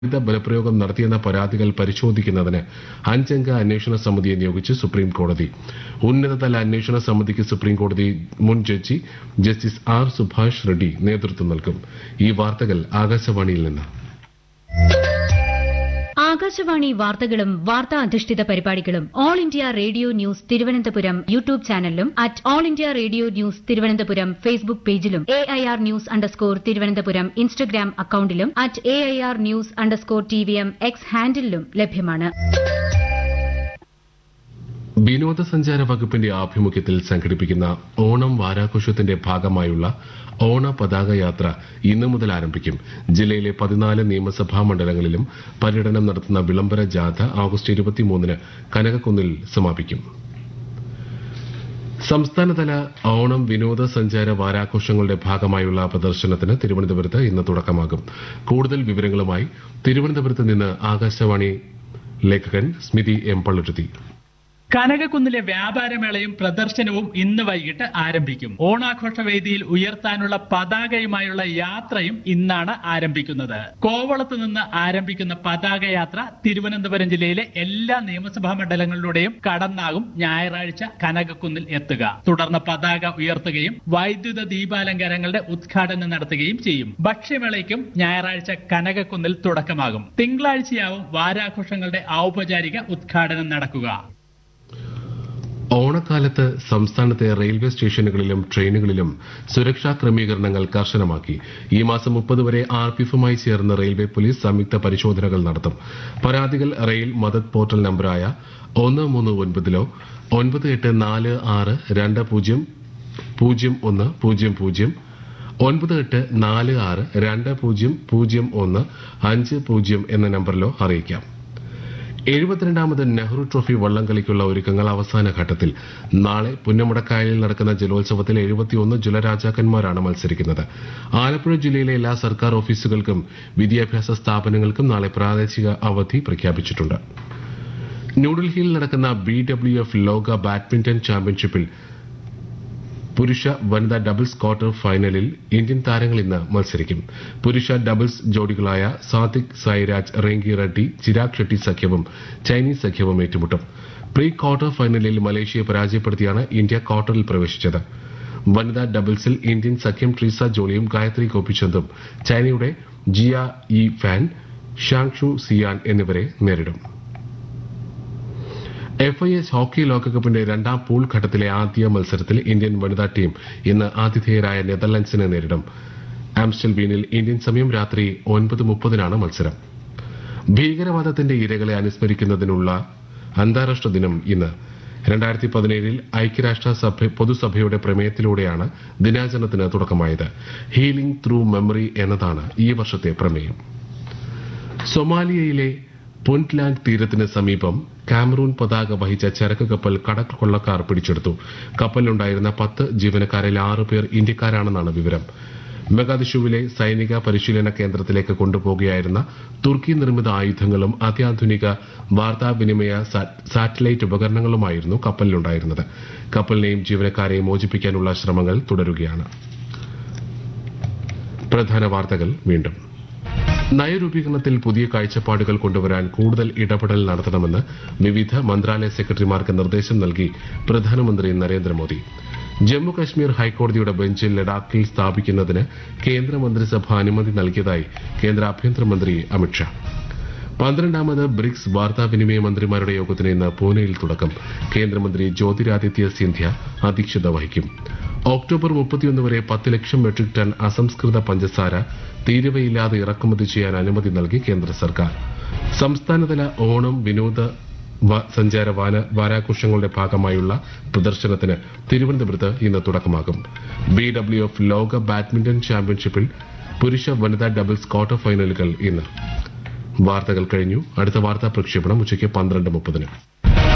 ആയുധ ബലപ്രയോഗം നടത്തിയെന്ന പരാതികൾ പരിശോധിക്കുന്നതിന് അഞ്ചംഗ അന്വേഷണ സമിതിയെ നിയോഗിച്ച് സുപ്രീം കോടതി ഉന്നതതല അന്വേഷണ സമിതിക്ക് സുപ്രീം കോടതി മുൻ ജഡ്ജി ജസ്റ്റിസ് ആർ സുഭാഷ് റെഡ്ഡി നേതൃത്വം നൽകും ഈ വാർത്തകൾ ആകാശവാണിയിൽ നിന്ന് ആകാശവാണി വാർത്തകളും വാർത്താ അധിഷ്ഠിത പരിപാടികളും All India Radio news Thiruvananthapuram YouTube ചാനലിലും at All India Radio news Thiruvananthapuram Facebook പേജിലും A I R news underscore Thiruvananthapuram Instagram അക്കൌണ്ടിലും at A I R news underscore T V M X ഹാൻഡിലും ലഭ്യമാണ് വിനോദസഞ്ചാര വകുപ്പിന്റെ ആഭിമുഖ്യത്തിൽ സംഘടിപ്പിക്കുന്ന ഓണം വാരാഘോഷത്തിന്റെ ഭാഗമായുള്ള ഓണ പതാക യാത്ര ഇന്നു മുതൽ ആരംഭിക്കും ജില്ലയിലെ പതിനാല് നിയമസഭാ മണ്ഡലങ്ങളിലും പര്യടനം നടത്തുന്ന വിളംബര ജാഥ ആഗസ്റ്റ് ഇരുപത്തിമൂന്നിന് കനകക്കുന്നിൽ സമാപിക്കും സംസ്ഥാനതല ഓണം വിനോദസഞ്ചാര വാരാഘോഷങ്ങളുടെ ഭാഗമായുള്ള പ്രദർശനത്തിന് തിരുവനന്തപുരത്ത് ഇന്ന് തുടക്കമാകും കൂടുതൽ വിവരങ്ങളുമായി തിരുവനന്തപുരത്ത് നിന്ന് ആകാശവാണി ലേഖകൻ സ്മിതി എം പള്ളുരുത്തി കനകക്കുന്നിലെ വ്യാപാരമേളയും പ്രദർശനവും ഇന്ന് വൈകിട്ട് ആരംഭിക്കും ഓണാഘോഷ വേദിയിൽ ഉയർത്താനുള്ള പതാകയുമായുള്ള യാത്രയും ഇന്നാണ് ആരംഭിക്കുന്നത് കോവളത്ത് നിന്ന് ആരംഭിക്കുന്ന പതാക യാത്ര തിരുവനന്തപുരം ജില്ലയിലെ എല്ലാ നിയമസഭാ മണ്ഡലങ്ങളിലൂടെയും കടന്നാകും ഞായറാഴ്ച കനകക്കുന്നിൽ എത്തുക തുടർന്ന് പതാക ഉയർത്തുകയും വൈദ്യുത ദീപാലങ്കാരങ്ങളുടെ ഉദ്ഘാടനം നടത്തുകയും ചെയ്യും ഭക്ഷ്യമേളയ്ക്കും ഞായറാഴ്ച കനകക്കുന്നിൽ തുടക്കമാകും തിങ്കളാഴ്ചയാവും വാരാഘോഷങ്ങളുടെ ഔപചാരിക ഉദ്ഘാടനം നടക്കുക ഓണക്കാലത്ത് സംസ്ഥാനത്തെ റെയിൽവേ സ്റ്റേഷനുകളിലും ട്രെയിനുകളിലും സുരക്ഷാ ക്രമീകരണങ്ങൾ കർശനമാക്കി ഈ മാസം മുപ്പത് വരെ ആർപിഎഫുമായി ചേർന്ന് റെയിൽവേ പോലീസ് സംയുക്ത പരിശോധനകൾ നടത്തും പരാതികൾ റെയിൽ മദത് പോർട്ടൽ നമ്പറായ ഒന്ന് മൂന്ന് ഒൻപതിലോ ഒൻപത് എട്ട് നാല് ആറ് രണ്ട് പൂജ്യം പൂജ്യം ഒന്ന് പൂജ്യം പൂജ്യം ഒൻപത് എട്ട് നാല് ആറ് രണ്ട് പൂജ്യം പൂജ്യം ഒന്ന് അഞ്ച് പൂജ്യം എന്ന നമ്പറിലോ അറിയിക്കാം എഴുപത്തിരണ്ടാമത് നെഹ്റു ട്രോഫി വള്ളംകളിക്കുള്ള ഒരുക്കങ്ങൾ അവസാന ഘട്ടത്തിൽ നാളെ പുന്നമുടക്കായലിൽ നടക്കുന്ന ജലോത്സവത്തിൽ എഴുപത്തിയൊന്ന് ജലരാജാക്കന്മാരാണ് മത്സരിക്കുന്നത് ആലപ്പുഴ ജില്ലയിലെ എല്ലാ സർക്കാർ ഓഫീസുകൾക്കും വിദ്യാഭ്യാസ സ്ഥാപനങ്ങൾക്കും നാളെ പ്രാദേശിക അവധി പ്രഖ്യാപിച്ചിട്ടുണ്ട് ന്യൂഡൽഹിയിൽ നടക്കുന്ന ബി ഡബ്ല്യു എഫ് ലോക ബാഡ്മിന്റൺ ചാമ്പ്യൻഷിപ്പിൽ പുരുഷ വനിതാ ഡബിൾസ് ക്വാർട്ടർ ഫൈനലിൽ ഇന്ത്യൻ താരങ്ങൾ ഇന്ന് മത്സരിക്കും പുരുഷ ഡബിൾസ് ജോഡികളായ സാത്വിക് സായിരാജ് റെങ്കി റെഡ്ഡി ചിരാഗ് ഷെട്ടി സഖ്യവും ചൈനീസ് സഖ്യവും ഏറ്റുമുട്ടും പ്രീ ക്വാർട്ടർ ഫൈനലിൽ മലേഷ്യയെ പരാജയപ്പെടുത്തിയാണ് ഇന്ത്യ ക്വാർട്ടറിൽ പ്രവേശിച്ചത് വനിതാ ഡബിൾസിൽ ഇന്ത്യൻ സഖ്യം ട്രീസ ജോളിയും ഗായത്രി ഗോപിചന്ദും ചൈനയുടെ Jia Yi Fan Zhang Shu Xian എന്നിവരെ നേരിടും എഫ് ഐ എസ് ഹോക്കി ലോകകപ്പിന്റെ രണ്ടാം പൂൾ ഘട്ടത്തിലെ ആദ്യ മത്സരത്തിൽ ഇന്ത്യൻ വനിതാ ടീം ഇന്ന് ആതിഥേയരായ നെതർലൻഡ്സിനെ നേരിടും ആംസ്റ്റൽബീനിൽ ഇന്ത്യൻ സമയം രാത്രി ഒൻപത് മുപ്പതിനാണ് മത്സരം ഭീകരവാദത്തിന്റെ ഇരകളെ അനുസ്മരിക്കുന്നതിനുള്ള അന്താരാഷ്ട്ര ദിനം ഇന്ന് രണ്ടായിരത്തി പതിനേഴിൽ ഐക്യരാഷ്ട്ര സഭ പൊതുസഭയുടെ പ്രമേയത്തിലൂടെയാണ് ദിനാചരണത്തിന് തുടക്കമായത് ഹീലിംഗ് ത്രൂ മെമ്മറി എന്നതാണ് ഈ വർഷത്തെ പ്രമേയം സൊമാലിയയിലെ പുന്റ്ലാൻഡ് തീരത്തിന് സമീപം കാമറൂൺ പതാക വഹിച്ച ചരക്ക് കപ്പൽ കടൽ കൊള്ളക്കാർ പിടിച്ചെടുത്തു കപ്പലിലുണ്ടായിരുന്ന പത്ത് ജീവനക്കാരിൽ ആറ് പേർ ഇന്ത്യക്കാരാണെന്നാണ് വിവരം മെഗാദിഷുവിലെ സൈനിക പരിശീലന കേന്ദ്രത്തിലേക്ക് കൊണ്ടുപോകുകയായിരുന്ന തുർക്കി നിർമ്മിത ആയുധങ്ങളും അത്യാധുനിക വാർത്താവിനിമയ സാറ്റലൈറ്റ് ഉപകരണങ്ങളുമായിരുന്നു കപ്പലിലുണ്ടായിരുന്നത് കപ്പലിനെയും ജീവനക്കാരെയും മോചിപ്പിക്കാനുള്ള ശ്രമങ്ങൾ തുടരുകയാണ് പ്രധാന വാർത്തകൾ വീണ്ടും നയരൂപീകരണത്തിൽ പുതിയ കാഴ്ചപ്പാടുകൾ കൊണ്ടുവരാൻ കൂടുതൽ ഇടപെടൽ നടത്തണമെന്ന് വിവിധ മന്ത്രാലയ സെക്രട്ടറിമാർക്ക് നിർദ്ദേശം നൽകി പ്രധാനമന്ത്രി നരേന്ദ്രമോദി ജമ്മു കശ്മീർ ഹൈക്കോടതിയുടെ ബെഞ്ച് ലഡാക്കിൽ സ്ഥാപിക്കുന്നതിന് കേന്ദ്രമന്ത്രിസഭ അനുമതി നൽകിയതായി കേന്ദ്ര ആഭ്യന്തരമന്ത്രി അമിത്ഷാ പന്ത്രണ്ടാമത് ബ്രിക്സ് വാർത്താവിനിമയ മന്ത്രിമാരുടെ യോഗത്തിന് ഇന്ന് പൂനെയിൽ തുടക്കം കേന്ദ്രമന്ത്രി ജ്യോതിരാദിത്യ സിന്ധ്യ അധ്യക്ഷത വഹിക്കും ഒക്ടോബർ മുപ്പത്തിയൊന്ന് വരെ പത്ത് ലക്ഷം മെട്രിക് ടൺ അസംസ്കൃത പഞ്ചസാര തീരുവയില്ലാതെ ഇറക്കുമതി ചെയ്യാൻ അനുമതി നൽകി കേന്ദ്ര സർക്കാർ സംസ്ഥാനതല ഓണം വിനോദ സഞ്ചാര വാരാഘോഷങ്ങളുടെ ഭാഗമായുള്ള പ്രദർശനത്തിന് തിരുവനന്തപുരത്ത് ഇന്ന് തുടക്കമാകും ബി ഡബ്ല്യു എഫ് ലോക ബാഡ്മിന്റൺ ചാമ്പ്യൻഷിപ്പിൽ പുരുഷ വനിതാ ഡബിൾസ് ക്വാർട്ടർ ഫൈനലുകൾ ഇന്ന് വാർത്തകൾ കഴിഞ്ഞു അടുത്ത വാർത്താ പ്രക്ഷേപണം ഉച്ചയ്ക്ക് പന്ത്രണ്ട് മുപ്പതിന്